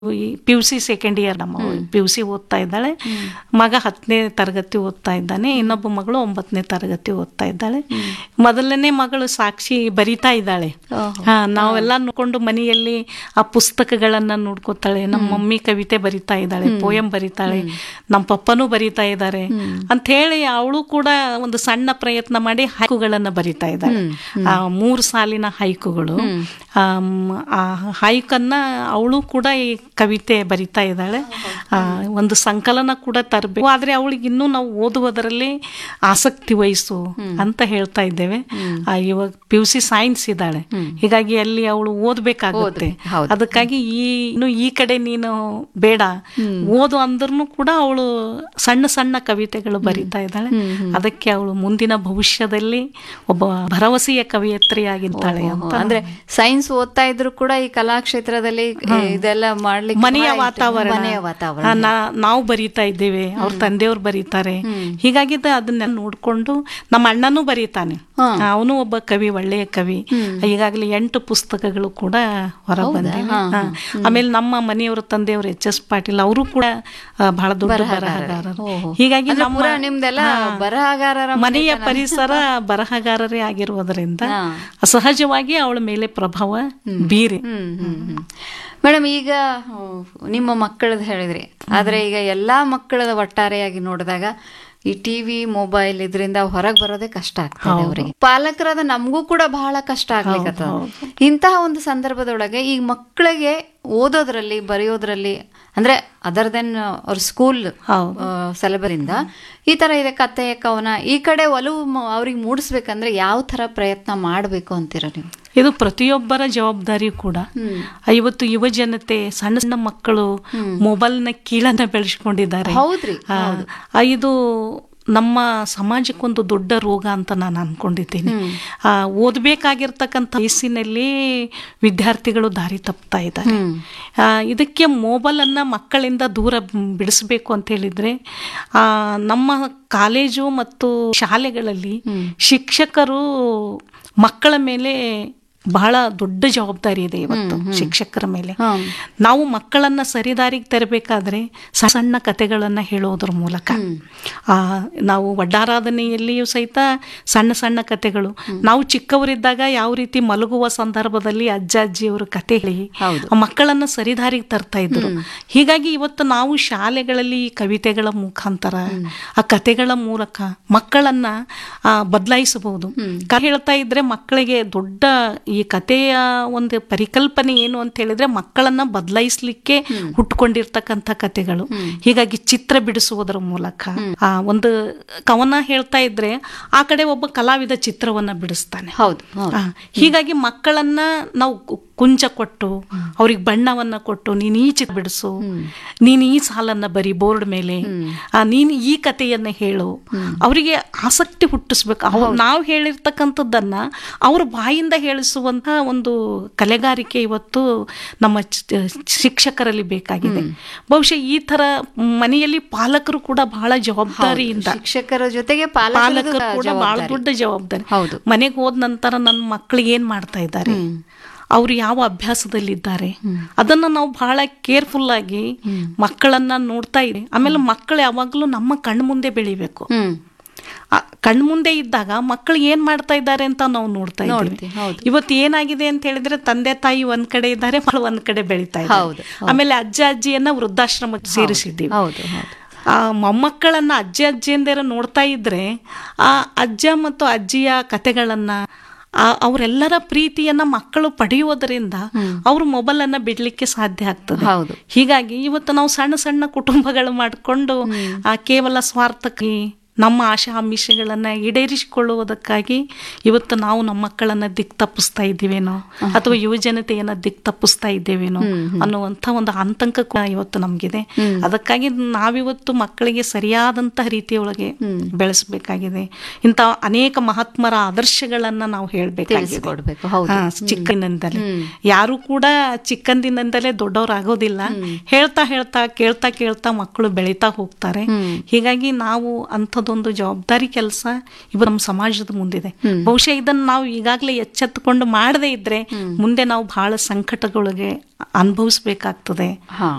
P U C second year ನಮ್ಮ P U C ಓದ್ತಾ ಇದ್ದಾಳೆ ಮಗ ಹತ್ತನೇ ತರಗತಿ ಓದ್ತಾ ಇದ್ದಾನೆ ಇನ್ನೊಬ್ಬ ಮಗಳು ಒಂಬತ್ತನೇ ತರಗತಿ ಓದ್ತಾ ಇದ್ದಾಳೆ ಮೊದಲನೇ ಮಗಳು ಸಾಕ್ಷಿ ಬರಿತಾ ಇದ್ದಾಳೆ ಹಾ ನಾವೆಲ್ಲ ನೋಡ್ಕೊಂಡು ಮನೆಯಲ್ಲಿ ಆ ಪುಸ್ತಕಗಳನ್ನ ನೋಡ್ಕೋತಾಳೆ ನಮ್ಮ ಮಮ್ಮಿ ಕವಿತೆ ಬರಿತಾ ಇದ್ದಾಳೆ ಪೋಯಂ ಬರಿತಾಳೆ ನಮ್ಮ ಪಪ್ಪನೂ ಬರಿತಾ ಇದ್ದಾರೆ ಅಂತ ಹೇಳಿ ಅವಳು ಕೂಡ ಒಂದು ಸಣ್ಣ ಪ್ರಯತ್ನ ಮಾಡಿ ಹೈಕುಗಳನ್ನ ಬರಿತಾ ಇದ್ದಾಳೆ ಆ ಮೂರು ಸಾಲಿನ ಹೈಕುಗಳು ಆಮ್, ಆ ಹೈಕನ್ನ ಅವಳು ಕೂಡ ಈ ಕವಿತೆ ಬರಿತಾ ಇದ್ದಾಳೆ ಆ, ಒಂದು ಸಂಕಲನ ಕೂಡ ತರಬೇಕು ಆದ್ರೆ ಅವಳಿಗೆ ಇನ್ನೂ ನಾವು ಓದುವುದರಲ್ಲಿ ಆಸಕ್ತಿ ವಹಿಸು ಅಂತ ಹೇಳ್ತಾ ಇದ್ದೇವೆ ಆ, ಇವಾಗ ಪಿ ಯು ಸಿ ಸೈನ್ಸ್ ಇದ್ದಾಳೆ ಹೀಗಾಗಿ ಅಲ್ಲಿ ಅವಳು ಓದ್ಬೇಕಾಗುತ್ತೆ ಹೌದು. ಅದಕ್ಕಾಗಿ ಈ ಇನ್ನು ಈ ಕಡೆ ನೀನು ಬೇಡ ಓದು ಅಂದ್ರೂ ಕೂಡ ಅವಳು ಸಣ್ಣ ಸಣ್ಣ ಕವಿತೆಗಳು ಬರಿತಾ ಇದ್ದಾಳೆ ಅದಕ್ಕೆ ಅವಳು ಮುಂದಿನ ಭವಿಷ್ಯದಲ್ಲಿ ಒಬ್ಬ ಭರವಸೆಯ ಕವಿಯತ್ರಿಯಾಗಿದ್ದಾಳೆ ಅಂತ ಅಂದ್ರೆ ಸೈನ್ಸ್ ಓದ್ತಾ ಇದ್ರು ಕೂಡ ಈ ಕಲಾಕ್ಷೇತ್ರದಲ್ಲಿ ಇದೆಲ್ಲ ಮಾಡ್ಲಿಕ್ಕೆ ಮನೆಯ ಬಹಳ ಇಷ್ಟ. ವಾತಾವರಣ ಮನೆಯ ವಾತಾವರಣ ಆ, ನಾ- ನಾವು ಬರೀತಾ ಇದ್ದೇವೆ ಅವ್ರ ತಂದೆಯವ್ರು ಬರೀತಾರೆ ಹೀಗಾಗಿ ದ- ಅದನ್ನ ನೋಡ್ಕೊಂಡು ನಮ್ಮ ಅಣ್ಣನೂ ಬರೀತಾನೆ ಅವನು ಒಬ್ಬ ಕವಿ ಒಳ್ಳೆಯ ಕವಿ ಈಗಾಗಲೇ ಎಂಟು ಪುಸ್ತಕಗಳು ಕೂಡ ಹೊರ ಬಂದಿವೆ ಹಾ. ಆಮೇಲೆ ನಮ್ಮ ಮನೆಯವರ ತಂದೆಯವರು ಎಚ್ ಎಸ್ ಪಾಟೀಲ್ ಅವರು ಕೂಡ ಆ, ಬಹಳ ದೊಡ್ಡ ಬರಹಗಾರರು ಹೀಗಾಗಿ ಅಂದ್ರೆ ನಮ್ಮ ಪೂರಾ ನಿಮ್ದೆಲ್ಲ ಬರಹಗಾರರ ಮನೆಯ ಪರಿಸರ ಬರಹಗಾರರೇ ಆಗಿರುವುದರಿಂದ ಸಹಜವಾಗಿ ಅವಳ ಮೇಲೆ ಪ್ರಭಾವ ಬೀರಿ ಮೇಡಮ್ ಈಗ ಹ್ಮ್, ನಿಮ್ಮ ಮಕ್ಕಳದ್ದು ಹೇಳಿದ್ರಿ ಆದ್ರೆ ಈಗ ಎಲ್ಲಾ ಮಕ್ಕಳದ ಒಟ್ಟಾರೆಯಾಗಿ ನೋಡಿದಾಗ ಈ ಟಿವಿ ಮೊಬೈಲ್ ಇದರಿಂದ ಹೊರಗೆ ಬರೋದೇ ಕಷ್ಟ ಆಗ್ತದೆ ಅವರಿಗೆ ಪಾಲಕರಾದ ನಮಗೂ ಕೂಡ ಬಹಳ ಕಷ್ಟ ಆಗ್ಲಿಕ್ಕೆ ಇಂತಹ ಒಂದು ಸಂದರ್ಭದೊಳಗೆ ಈ ಮಕ್ಕಳಿಗೆ ಓದೋದ್ರಲ್ಲಿ ಬರೆಯೋದ್ರಲ್ಲಿ ಅಂದ್ರೆ ಅದರ್ ದೆನ್ ಅವ್ರ ಸ್ಕೂಲ್ ಹೌದು. ಸೆಲೆಬರಿಂದ ಈ ತರ ಇದೆ ಕತೆ ಕವನ ಈ ಕಡೆ ಒಲವು ಮ- ಅವ್ರಿಗೆ ಮೂಡಿಸ್ಬೇಕಂದ್ರೆ ಯಾವ ತರ ಪ್ರಯತ್ನ ಮಾಡ್ಬೇಕು ಅಂತೀರ ನೀವು ಇದು ಪ್ರತಿಯೊಬ್ಬರ ಜವಾಬ್ದಾರಿ ಕೂಡ ಇವತ್ತು ಯುವ ಜನತೆ ಸಣ್ಣ ಸಣ್ಣ ಮಕ್ಕಳು ಮೊಬೈಲ್ನ ಕೀಳನ್ನ ಬೆಳೆಸ್ಕೊಂಡಿದ್ದಾರೆ ಹೌದ್ರಿ ಆ, ಆ, ಇದು ನಮ್ಮ ಸಮಾಜಕ್ಕೊಂದು ದೊಡ್ಡ ರೋಗ ಅಂತ ನಾನು ಅನ್ಕೊಂಡಿದ್ದೀನಿ ಆ, ಓದ್ಬೇಕಾಗಿರ್ತಕ್ಕಂಥ ವಯಸ್ಸಿನಲ್ಲಿ ವಿದ್ಯಾರ್ಥಿಗಳು ದಾರಿ ತಪ್ತಾ ಇದ್ದಾರೆ ಆ, ಇದಕ್ಕೆ ಮೊಬೈಲನ್ನ ಮಕ್ಕಳಿಂದ ದೂರ ಬಿಡಿಸ್ಬೇಕು ಅಂತ ಹೇಳಿದ್ರೆ ಆ, ನಮ್ಮ ಕಾಲೇಜು ಮತ್ತು ಶಾಲೆಗಳಲ್ಲಿ ಶಿಕ್ಷಕರು ಮಕ್ಕಳ ಮೇಲೆ ಬಹಳ ದೊಡ್ಡ ಜವಾಬ್ದಾರಿ ಇದೆ ಇವತ್ತು ಶಿಕ್ಷಕರ ಮೇಲೆ ನಾವು ಮಕ್ಕಳನ್ನ ಸರಿದಾರಿಗೆ ತರಬೇಕಾದ್ರೆ ಸಣ್ಣ ಸಣ್ಣ ಕತೆಗಳನ್ನ ಹೇಳೋದ್ರ ಮೂಲಕ ಆ, ನಾವು ವಡ್ಡಾರಾಧನೆಯಲ್ಲಿಯೂ ಸಹಿತ ಸಣ್ಣ ಸಣ್ಣ ಕತೆಗಳು ನಾವು ಚಿಕ್ಕವರಿದ್ದಾಗ ಯಾವ ರೀತಿ ಮಲಗುವ ಸಂದರ್ಭದಲ್ಲಿ ಅಜ್ಜ ಅಜ್ಜಿಯವರು ಕತೆ ಹೇಳಿ ಹೌದು. ಆ ಮಕ್ಕಳನ್ನ ಸರಿದಾರಿಗೆ ತರ್ತಾ ಇದ್ರು ಹೀಗಾಗಿ ಇವತ್ತು ನಾವು ಶಾಲೆಗಳಲ್ಲಿ ಈ ಕವಿತೆಗಳ ಮುಖಾಂತರ ಆ ಕತೆಗಳ ಮೂಲಕ ಮಕ್ಕಳನ್ನ ಆ, ಬದಲಾಯಿಸಬಹುದು ಕ- ಹೇಳ್ತಾ ಇದ್ರೆ ಮಕ್ಕಳಿಗೆ ದೊಡ್ಡ ಈ ಕಥೆಯ ಒಂದು ಪರಿಕಲ್ಪನೆ ಏನು ಅಂತ ಹೇಳಿದ್ರೆ ಮಕ್ಕಳನ್ನ ಬದಲಾಯಿಸ್ಲಿಕ್ಕೆ ಹುಟ್ಕೊಂಡಿರ್ತಕ್ಕಂಥ ಕತೆಗಳು ಹೀಗಾಗಿ ಚಿತ್ರ ಬಿಡಿಸುವುದರ ಮೂಲಕ ಆ ಒಂದು ಕವನ ಹೇಳ್ತಾ ಇದ್ರೆ ಆ ಕಡೆ ಒಬ್ಬ ಕಲಾವಿದ ಚಿತ್ರವನ್ನ ಬಿಡಿಸ್ತಾನೆ ಹೌದು ಹೌದು. ಆ, ಹೀಗಾಗಿ ಮಕ್ಕಳನ್ನ ನಾವು ಕು- ಕುಂಚ ಕೊಟ್ಟು ಅವ್ರಿಗೆ ಬಣ್ಣವನ್ನ ಕೊಟ್ಟು ನೀನ್ ಈ ಚಿತ್ರ ಬಿಡಿಸು ನೀನ್ ಈ ಸಾಲನ್ನ ಬರಿ ಬೋರ್ಡ್ ಮೇಲೆ ಆ, ನೀನ್ ಈ ಕಥೆಯನ್ನ ಹೇಳು ಅವರಿಗೆ ಆಸಕ್ತಿ ಹುಟ್ಟಿಸ್ಬೇಕು ಅವ್ರು ನಾವು ಹೇಳಿರ್ತಕ್ಕಂಥದ್ದನ್ನ ಅವ್ರ ಬಾಯಿಂದ ಹೇಳಿಸುವಂತ ಒಂದು ಕಲೆಗಾರಿಕೆ ಇವತ್ತು ನಮ್ಮ ಚ- ಶಿಕ್ಷಕರಲ್ಲಿ ಬೇಕಾಗಿದೆ ಬಹುಶಃ ಈ ತರ ಮನೆಯಲ್ಲಿ ಪಾಲಕರು ಕೂಡ ಬಹಳ ಜವಾಬ್ದಾರಿಯಿಂದ ಶಿಕ್ಷಕರ ಜೊತೆಗೆ ಪಾಲಕರದು ಪಾಲಕರು ಕೂಡ ಬಹಳ ಜವಾಬ್ದಾರಿ. ದೊಡ್ಡ ಜವಾಬ್ದಾರಿ ಹೌದು ಮನೆಗೆ ಹೋದ ನಂತರ ನನ್ನ ಮಕ್ಕಳಿಗೆ ಏನ್ ಮಾಡ್ತಾ ಇದ್ದಾರೆ ಅವ್ರು ಯಾವ ಅಭ್ಯಾಸದಲ್ಲಿದ್ದಾರೆ ಅದನ್ನ ನಾವು ಬಹಳ ಕೇರ್ಫುಲ್ ಆಗಿ ಮಕ್ಕಳನ್ನ ನೋಡ್ತಾ ಇರಿ ಆಮೇಲೆ ಮಕ್ಕಳು ಯಾವಾಗ್ಲೂ ನಮ್ಮ ಕಣ್ಣು ಮುಂದೆ ಬೆಳಿಬೇಕು ಹ್ಮ್ ಆ ಕಣ್ಮುಂದೆ ಇದ್ದಾಗ ಮಕ್ಕಳು ಏನ್ ಮಾಡ್ತಾ ಇದ್ದಾರೆ ಅಂತ ನಾವು ನೋಡ್ತಾ ಇದ್ದೀವಿ ನೋಡ್ತೀವಿ, ಹೌದು. ಇವತ್ತು ಏನಾಗಿದೆ ಅಂತ ಹೇಳಿದ್ರೆ ತಂದೆ ತಾಯಿ ಒಂದ್ ಕಡೆ ಇದ್ದಾರೆ ಮಕ್ಕಳು ಒಂದ್ ಕಡೆ ಬೆಳಿತಾ ಹೌದು, ಇದ್ದಾರೆ ಆಮೇಲೆ ಅಜ್ಜ ಅಜ್ಜಿಯನ್ನ ವೃದ್ಧಾಶ್ರಮಕ್ಕೆ ಸೇರಿಸಿದ್ದೀವಿ ಹೌದು ಹೌದು ಆ ಮೊಮ್ಮಕ್ಕಳನ್ನ ಅಜ್ಜಿ ಅಜ್ಜಿಯಂದಿರ ನೋಡ್ತಾ ಇದ್ರೆ ಆ ಅಜ್ಜ ಮತ್ತು ಅಜ್ಜಿಯ ಕತೆಗಳನ್ನ ಆ ಅವರೆಲ್ಲರ ಪ್ರೀತಿಯನ್ನ ಮಕ್ಕಳು ಪಡೆಯುವುದರಿಂದ ಅವರು ಮೊಬೈಲ್ ಅನ್ನ ಬಿಡ್ಲಿಕ್ಕೆ ಸಾಧ್ಯ ಆಗ್ತದೆ ಹೌದು ಹೀಗಾಗಿ ಇವತ್ತು ನಾವು ಸಣ್ಣ ಸಣ್ಣ ಕುಟುಂಬಗಳು ಮಾಡಿಕೊಂಡು ಆ ಕೇವಲ ಸ್ವಾರ್ಥಕ್ಕೆ ನಮ್ಮ ಆಶಾ ಆಮಿಷಗಳನ್ನ ಈಡೇರಿಸಿಕೊಳ್ಳುವುದಕ್ಕಾಗಿ ಇವತ್ತು ನಾವು ನಮ್ಮ ಮಕ್ಕಳನ್ನ ದಿಕ್ ತಪ್ಪಿಸ್ತಾ ಇದ್ದೀವೇನೋ ಅಥವಾ ಯುವ ಜನತೆಯನ್ನ ದಿಕ್ ತಪ್ಪಿಸ್ತಾ ಇದ್ದೇವೇನೋ ಅನ್ನುವಂಥ ಒಂದು ಆತಂಕ ಕೂಡ ಇವತ್ತು ನಮಗಿದೆ ಅದಕ್ಕಾಗಿ ನಾವಿವತ್ತು ಮಕ್ಕಳಿಗೆ ಸರಿಯಾದಂತಹ ರೀತಿಯೊಳಗೆ ಬೆಳೆಸಬೇಕಾಗಿದೆ ಇಂಥ ಅನೇಕ ಮಹಾತ್ಮರ ಆದರ್ಶಗಳನ್ನ ನಾವು ಹೇಳ್ಬೇಕಾಗಿದೆ ತಿಳಿಸಿಕೊಡ್ಬೇಕು ಹೌದು ಹಾ, ಚಿಕ್ಕಂದಿನಿಂದಲೇ ಯಾರು ಕೂಡ ಚಿಕ್ಕಂದಿನಿಂದಲೇ ದೊಡ್ಡವರಾಗೋದಿಲ್ಲ ಹೇಳ್ತಾ ಹೇಳ್ತಾ ಕೇಳ್ತಾ ಕೇಳ್ತಾ ಮಕ್ಕಳು ಬೆಳೀತಾ ಹೋಗ್ತಾರೆ ಹೀಗಾಗಿ ನಾವು ಅಂಥದ್ದು ಮಾಡುವಂತಹದ್ದೊಂದು ಜವಾಬ್ದಾರಿ ಕೆಲಸ ಇವು ನಮ್ಮ ಸಮಾಜದ ಮುಂದಿದೆ ಬಹುಶಃ ಇದನ್ನ ನಾವು ಈಗಾಗಲೇ ಎಚ್ಚೆತ್ತುಕೊಂಡು ಮಾಡದೇ ಇದ್ರೆ ಮುಂದೆ ನಾವು ಬಹಳ ಸಂಕಟಗಳಿಗೆ ಅನುಭವಿಸ್ಬೇಕಾಗ್ತದೆ ಹಾ